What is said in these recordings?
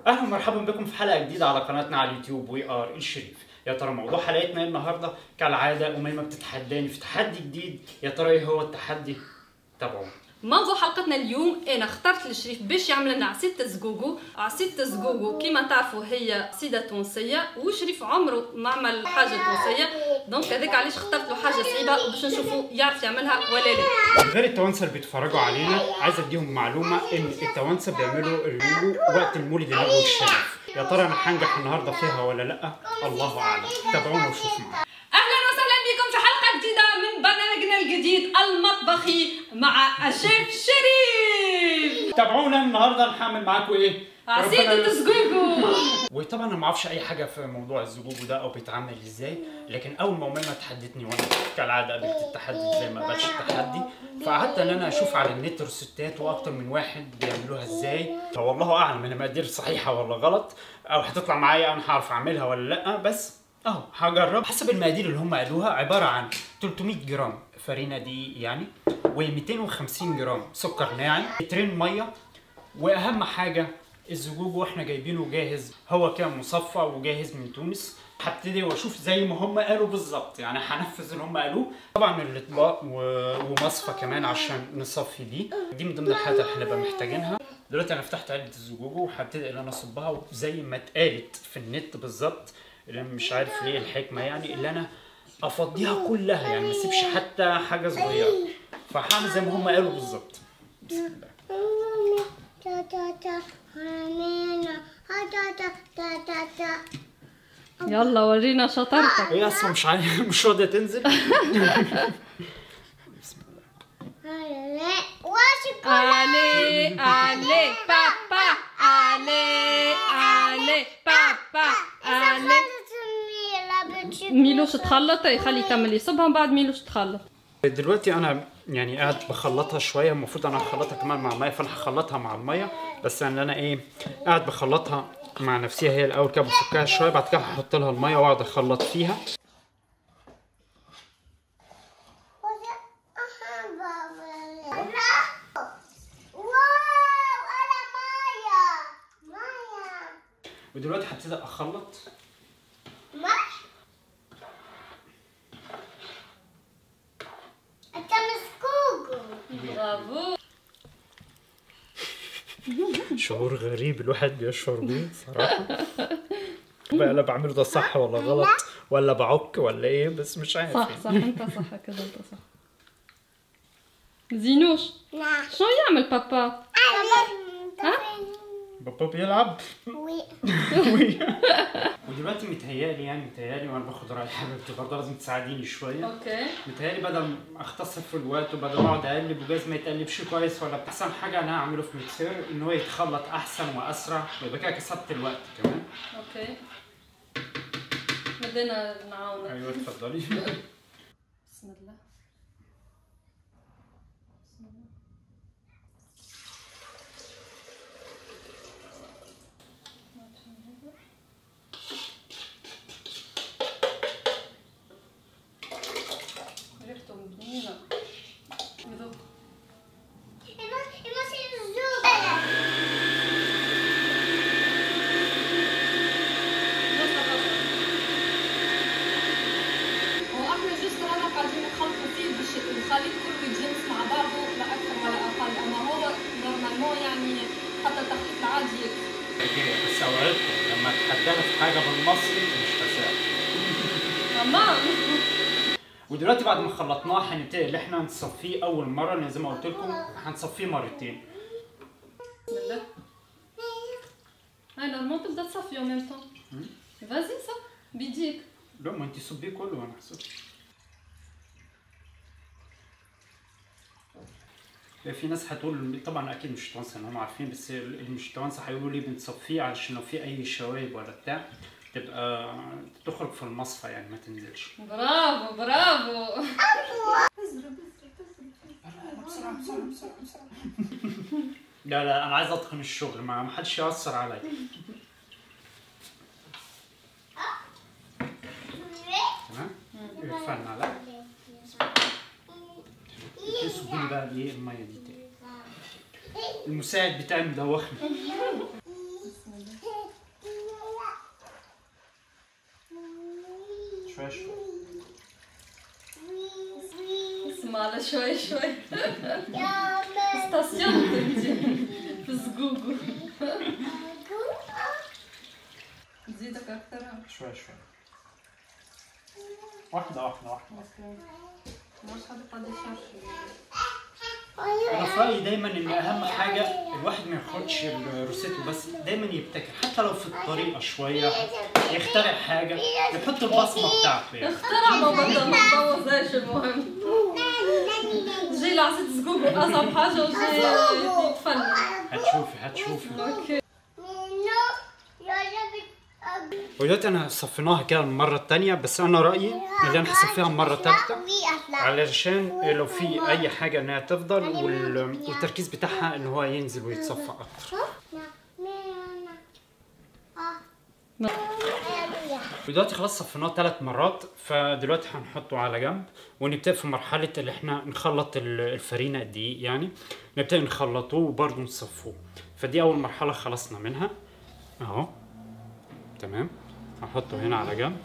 اهلا ومرحبا بكم في حلقه جديده على قناتنا على اليوتيوب وي ار الشريف يا ترى موضوع حلقتنا إيه النهارده كالعاده اميمه بتتحداني في تحدي جديد يا ترى ايه هو التحدي تابعونا موضوع حلقتنا اليوم انا اخترت الشريف باش يعمل لنا عصيدة زقوقو عصيدة زقوقو كيما تعرفوا هي عصيدة تونسية وشريف عمره ما عمل حاجة تونسية دونك هذاك علاش اخترت له حاجة صعيبة باش نشوفوا يعرف يعملها ولا لا غير التوانسه اللي بيتفرجوا علينا عايز اديهم معلومه ان التوانسه بيعملوا اللولو وقت المولد النبوي الشريف يا ترى انا هنجح النهارده فيها ولا لا الله اعلم تابعونا وشوفوا معانا اهلا وسهلا بكم في حلقة جديدة من برنامجنا الجديد المطبخي مع الشيف شريف تابعونا النهارده هنعمل معاكم ايه ربنا عصيدة يستر. زقوقو وطبعا انا ما اعرفش اي حاجه في موضوع الزجوج ده او بيتعمل ازاي لكن اول ما اميمه تحدتني وانا كالعاده قابلت التحدي ازاي ما قبلش التحدي فقعدت ان انا اشوف على النت روسيتات واكتر من واحد بيعملوها ازاي فوالله اعلم ان مقادير صحيحه ولا غلط او هتطلع معايا انا هعرف اعملها ولا لا بس اهو هجرب حسب المقادير اللي هم قالوها عباره عن 300 جرام فرينه دي يعني و250 جرام سكر ناعم لترين ميه واهم حاجه الزجوج واحنا جايبينه جاهز هو كان مصفى وجاهز من تونس هبتدي واشوف زي ما هم قالوا بالظبط يعني هنفذ اللي هم قالوه طبعا الاطباق و- ومصفى كمان عشان نصفي دي دي من ضمن الحاجات اللي هنبقى محتاجينها دلوقتي انا فتحت علبه الزجوج وهبتدي ان انا اصبها زي ما اتقالت في النت بالظبط اللي انا مش عارف ليه الحكمه يعني اللي انا افضيها كلها يعني ما اسيبش حتى حاجه صغيره فهعمل زي ما هم قالوا بالظبط بسم الله يلا ورينا شطارتك هي اصلا مش عارف مش راضيه تنزل Allez, allez, papa, allez, allez, papa, allez. ميلوش تخلط يخلي يكمل يصبها ومن بعد ميلوش تخلط دلوقتي انا يعني قاعد بخلطها شويه المفروض انا هخلطها كمان مع الميه فانا هخلطها مع الميه بس ان انا ايه قاعد بخلطها مع نفسها هي الاول كده بفكها شويه بعد كده هحط لها الميه واقعد اخلط فيها ودلوقتي هبتدي اخلط برافو شعور غريب الواحد بيشعر بيه صراحه بقى لا بعمله ده صح ولا غلط ولا بعك ولا ايه بس مش عارف صح صح انت صح كده انت صح زينوش شو يعمل بابا بابا بيلعب ودلوقتي متهيألي يعني متهيألي وانا باخد رأي حبيبتي برضه لازم تساعديني شوية اوكي متهيألي بدل ما اختصر في الوقت وبدل ما اقعد اقلب وجايز ما يتقلبش كويس ولا احسن حاجة انا هعمله في ميكسر ان هو يتخلط احسن واسرع ويبقى كده كسبت الوقت كمان اوكي بدينا نعاونك ايوه اتفضلي بسم الله بسم الله ريحته بنينة يذوق هو احنا جزء انا قاعدين نخلطوا فيه باش الخليط كله يتجانس مع بعضه لا اكثر ولا اقل اما هو نورمالمون يعني حتى التخليط العادي يكفي بس اوعدكم لما اتحدانا في حاجة بالمصري مش هساعد اما ودلوقتي بعد ما خلطناه هنبتدي اللي احنا نصفيه اول مرة لان زي ما قلت لكم هنصفيه مرتين بسم الله هاي نورمال تبدا تصفي en même temps فازي صح بيديك لا ما انت صبيه كله وانا هصب لا، في ناس هتقول طبعا اكيد مش توانسه ان هم عارفين بس اللي مش توانسه هيقولوا ليه بنصفيه علشان لو في اي شوايب ولا بتاع تبقى تخرج في المصفى يعني ما تنزلش برافو برافو لا لا انا عايز اتقن الشغل ما ما حدش ياثر عليا تمام ارفعنا على صب لي بقى الايه الميه دي تاني المساعد بتاعي مدوخني شوي شوي اسمع على شوي شوي ستاسيون انت في زقوقو تزيدك اكثر شوي شوي واحدة واحدة واحدة مش حد قد يشرش انا في رايي دايما ان اهم حاجه الواحد ما ياخدش الروسيتو بس دايما يبتكر حتى لو في الطريقه شويه يخترع حاجه يحط البصمه بتاعته يعني اخترع ما بدل ما نبوظهاش المهم جاي لعصيت زقوقو اصعب حاجه وجاي يتفنن هتشوفي هتشوفي اوكي ودلوقتي انا صفيناها كده المره الثانيه بس انا رايي ان انا هصفيها المره الثالثه علشان لو في اي حاجه انها تفضل وال- والتركيز بتاعها ان هو ينزل ويتصفى اكتر ودلوقتي خلاص صفيناه ثلاث مرات فدلوقتي هنحطه على جنب ونبتدي في مرحلة اللي احنا نخلط ال- الفرينة الدقيق يعني نبتدي نخلطوه وبرضه نصفوه فدي أول مرحلة خلصنا منها أهو تمام هنحطه هنا على جنب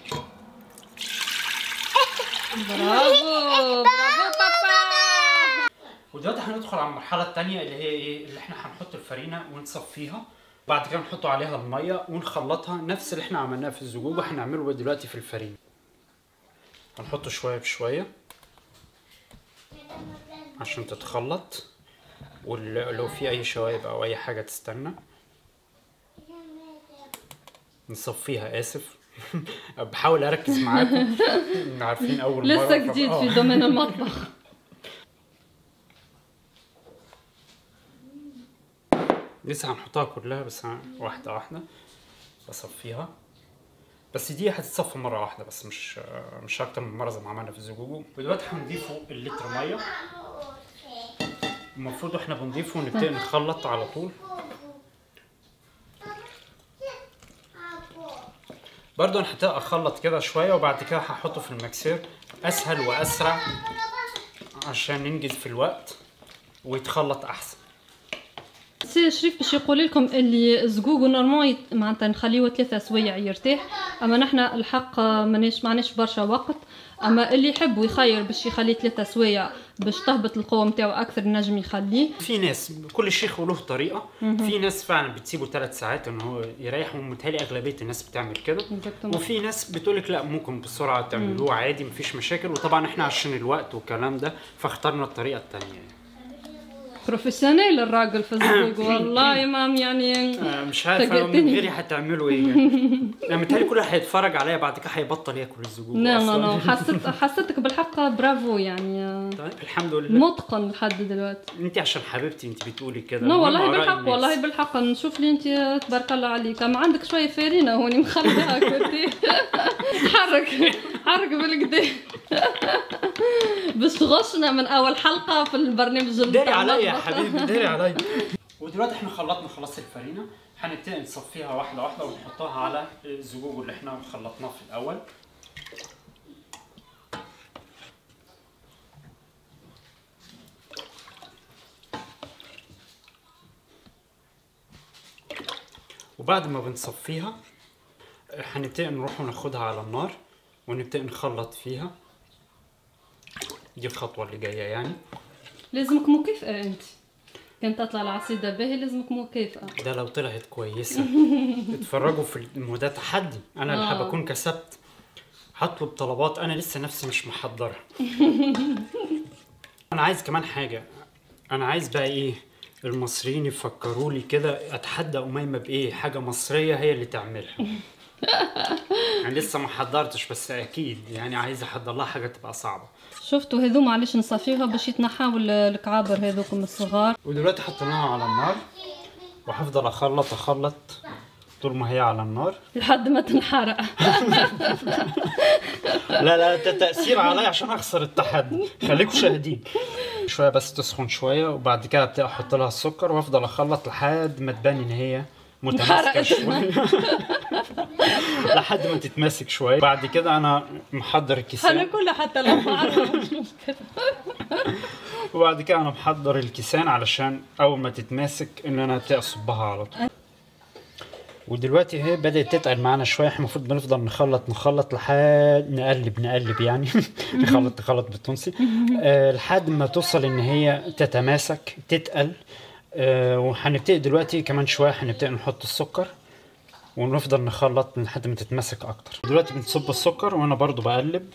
برافو برافو بابا ودلوقتي هندخل على المرحلة التانية اللي هي ايه اللي احنا هنحط الفرينة ونصفيها بعد كده نحط عليها المية ونخلطها نفس اللي احنا عملناه في الزجوج هنعمله دلوقتي في الفرينة هنحطه شوية بشوية عشان تتخلط ولو في اي شوائب او اي حاجة تستنى نصفيها اسف بحاول اركز معاكم عارفين اول مرة لسه جديد فب- في آه. دومين المطبخ لسه هنحطها كلها بس ه- واحدة واحدة بصفيها بس دي هتتصفى مرة واحدة بس مش مش أكتر من مرة زي ما عملنا في الزجوجو ودلوقتي هنضيفه اللتر مية المفروض واحنا بنضيفه نبتدي نخلط على طول برضه انا هبتدي اخلط كده شوية وبعد كده هحطه في المكسير اسهل واسرع عشان ننجز في الوقت ويتخلط احسن سي شريف باش يقول لكم اللي زقوقو نورمال يت- معناتها نخليه ثلاثة سوايع يرتاح اما نحن الحق ماناش معناش برشا وقت اما اللي يحب ويخير باش يخليه ثلاثة سوايع باش تهبط القوة نتاعو اكثر نجم يخليه في ناس كل شيخ وله طريقه في ناس فعلا بتسيبه ثلاث ساعات ان هو يريح ومتهيألي اغلبيه الناس بتعمل كده Exactement. وفي ناس بتقولك لا ممكن بسرعه تعملوه عادي مفيش مشاكل وطبعا احنا عشان الوقت والكلام ده فاخترنا الطريقه الثانيه يعني. بروفيسيونيل الراجل في الزقوق والله مام يعني آه، مش عارف أنا من فاجأتني. غيري هتعملوا ايه يعني انا متهيألي كل واحد هيتفرج عليا بعد كده هيبطل ياكل الزجوج لا لا أصلاً. لا حسيت حسيتك بالحق برافو يعني طيب الحمد لله متقن لحد دلوقتي انت عشان حبيبتي انت بتقولي كده لا المهم والله آراء بالحق الناس. والله بالحق نشوف لي انت تبارك الله عليك اما عندك شويه فارينه هوني مخليها كنتي حرك حرك بالكدا باش تغشنا من اول حلقه في البرنامج داري بتاع عليا يا المطبخ. حبيبي داري عليا ودلوقتي احنا خلطنا خلاص الفرينه هنبتدي نصفيها واحده واحده ونحطها على الزجوج اللي احنا خلطناه في الاول وبعد ما بنصفيها هنبتدي نروح وناخدها على النار ونبتدي نخلط فيها دي الخطوة اللي جاية يعني لازمك مكافئه انت كانت تطلع العصيده باهي لازمك مكافئه ده لو طلعت كويسة اتفرجوا في الم- هو ده تحدي انا اللي آه. حابب اكون كسبت هطلب طلبات انا لسه نفسي مش محضرها انا عايز كمان حاجة انا عايز بقى ايه المصريين يفكروا لي كده اتحدى اميمه بايه حاجه مصريه هي اللي تعملها يعني لسه ما حضرتش بس اكيد يعني عايز احضر لها حاجه تبقى صعبه شفتوا هذو معليش نصفيها باش يتنحاو ال- الكعابر هذوكم الصغار ودلوقتي حطيناها على النار وهفضل اخلط اخلط طول ما هي على النار لحد ما تنحرق لا لا ده تأثير عليا عشان اخسر التحدي خليكم شاهدين شويه بس تسخن شويه وبعد كده ابتدي احط لها السكر وافضل اخلط لحد ما تبان ان هي متماسكه انحرقت. شويه لحد ما تتماسك شويه بعد كده انا محضر الكيسان هناكلها حتى لو معرفة مش مشكلة وبعد كده انا محضر الكيسان علشان اول ما تتماسك ان انا ابتدي اصبها على طول ودلوقتي هي بدأت تتقل معانا شوية احنا المفروض بنفضل نخلط نخلط لحد نقلب نقلب يعني نخلط نخلط بالتونسي آه لحد ما توصل ان هي تتماسك تتقل آه وهنبتدي دلوقتي كمان شوية هنبتدي نحط السكر ونفضل نخلط لحد ما تتماسك اكتر دلوقتي بنصب السكر وانا برضو بقلب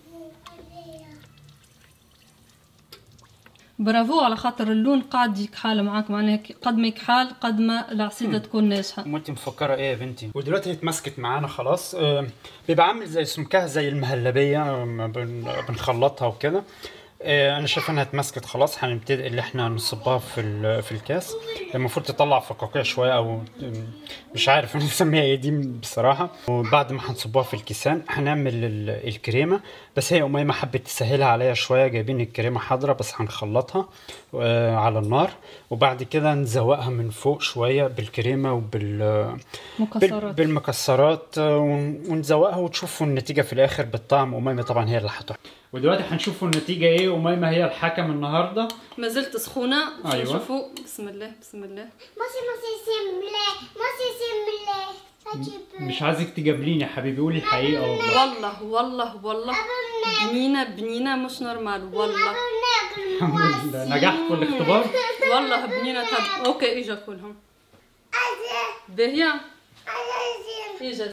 برافو على خاطر اللون قاعد يكحال معاك معناها كي- قد ما يكحال قد ما العصيده تكون ناجحه وانت مفكره ايه يا بنتي ودلوقتي اتمسكت معانا خلاص آه، بيبقى عامل زي سمكها زي المهلبيه آم، بن- بنخلطها وكده آه، انا شايف انها اتمسكت خلاص هنبتدي اللي احنا نصبها في ال- في الكاس المفروض تطلع فقاقيع شويه او آم، مش عارف نسميها ايه دي بصراحه وبعد ما هنصبها في الكيسان هنعمل ال- الكريمه بس هي اميمه حبت تسهلها عليا شويه جايبين الكريمه حاضره بس هنخلطها آه، على النار وبعد كده نزوقها من فوق شويه بالكريمه وبال بال- مكسرات بالمكسرات آه، ون- ونزوقها وتشوفوا النتيجه في الاخر بالطعم اميمه طبعا هي اللي هتحكم ودلوقتي هنشوفوا النتيجه ايه اميمه هي الحكم النهارده ما زلت سخونه أيوة. نشوفوا بسم الله بسم الله Moi c'est moi c'est semblé. Moi c'est semblé. Ça tu peux. مش عايزك تجابليني يا حبيبي قولي الحقيقه والله والله والله والله بنينه بنينه مش نورمال والله الحمد لله نجحت في الاختبار والله بنينه طب اوكي اجا كلهم باهيه اجا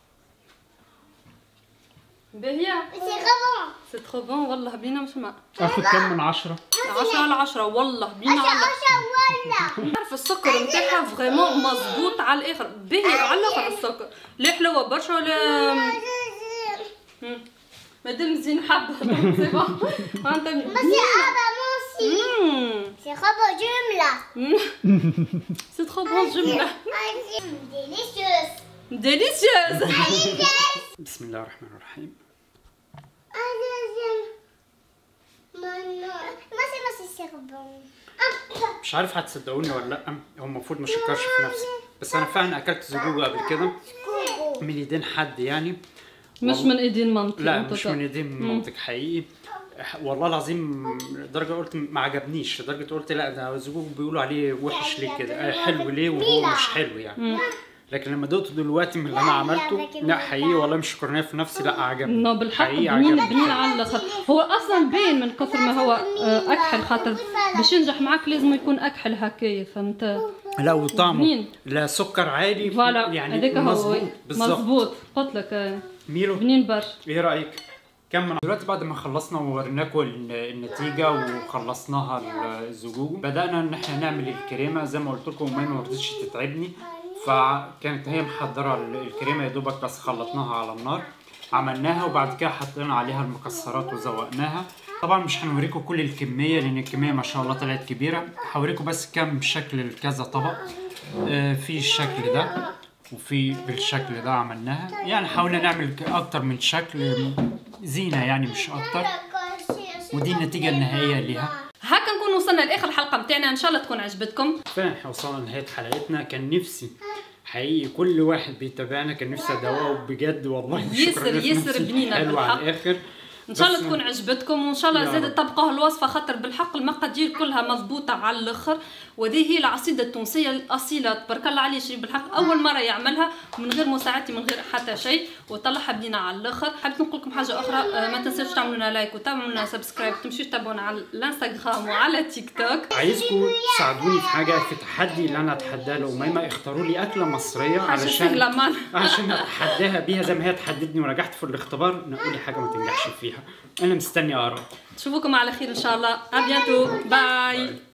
باهيه C'est vraiment. سي ترو بون والله بنينه مش ما اخد كام من عشرة 10 على 10 والله بنينه على Voilà. عارف السكر نتاعها فريمون مظبوط على الاخر باهي على الاخر السكر لا حلوه برشا ولا مم. مادام زين حبه سي بون انت C'est ah bah moi aussi. C'est vraiment jumla. سي ترو بون جمله Délicieuse. ديليسيوز بسم الله الرحمن الرحيم Un deuxième. Maman. Moi c'est moi c'est bon. Ah, مش عارف هتصدقوني ولا لا هو المفروض ما اشكرش في نفسي بس انا فعلا اكلت زجوجة قبل كده Coco. من ايدين حد يعني مش من ايدين مامتي لا أنت مش طبعا. من ايدين مامتك حقيقي والله العظيم لدرجه قلت ما عجبنيش لدرجه قلت لا ده زجوج بيقولوا عليه وحش ليه كده آه، حلو ليه وهو مش حلو يعني لكن لما دقته دلوقتي من اللي انا عملته لا حقيقي والله مش شكرانيه في نفسي لا عجبني نو بالحق حقيقي بنين عجبني بنين على الاخر هو اصلا باين من كثر ما هو آه، اكحل خاطر باش ينجح معاك لازم يكون اكحل هكايا فهمت لا وطعمه بنين. لا سكر عالي فوالا يعني هذاك هو مظبوط بالظبط مظبوط قلت لك آه، ميلو بنين برشا ايه رايك كم من دلوقتي بعد ما خلصنا ووريناكم ال- النتيجه وخلصناها ال- الزجوج بدانا ان احنا نعمل الكريمه زي ما قلت لكم امي ما رضتش تتعبني فكانت هي محضره ال- الكريمه يا دوبك بس خلطناها على النار عملناها وبعد كده حطينا عليها المكسرات وزوقناها طبعا مش هنوريكم كل الكميه لان الكميه ما شاء الله طلعت كبيره هوريكم بس كم شكل كذا طبق آه، في الشكل ده وفي بالشكل ده عملناها يعني حاولنا نعمل ك- اكتر من شكل زينه يعني مش اكتر ودي النتيجه النهائيه ليها هكا نكون وصلنا لاخر الحلقه نتاعنا ان شاء الله تكون عجبتكم فعلا احنا وصلنا لنهايه حلقتنا كان نفسي حقيقي كل واحد بيتابعنا كان نفسي ادوقه بجد والله ياسر- شكراً لك ياسر نفسي. بنينة حلو بالحق. على الاخر ان شاء الله بس- تكون عجبتكم وان شاء الله يا زاد رب. تبقوا الوصفه خاطر بالحق المقادير كلها مضبوطه على الاخر وهذه هي العصيده التونسيه الاصيله تبارك الله عليه شريف بالحق اول مره يعملها من غير مساعدتي من غير حتى شيء وطلعها بدينا على الاخر حبيت نقول لكم حاجه اخرى آه، ما تنسوش تعملوا لنا لايك وتعملوا لنا سبسكرايب تمشوا تتابعونا على الانستغرام وعلى تيك توك عايزكم تساعدوني في حاجه في تحدي اللي انا اتحداه لاميمه اختاروا لي اكله مصريه حاجه علشان سهله مان عشان اتحداها بيها زي ما هي تحددني ونجحت في الاختبار نقول لي حاجه ما تنجحش فيها انا مستني اقرا نشوفكم على خير ان شاء الله ابيانتو باي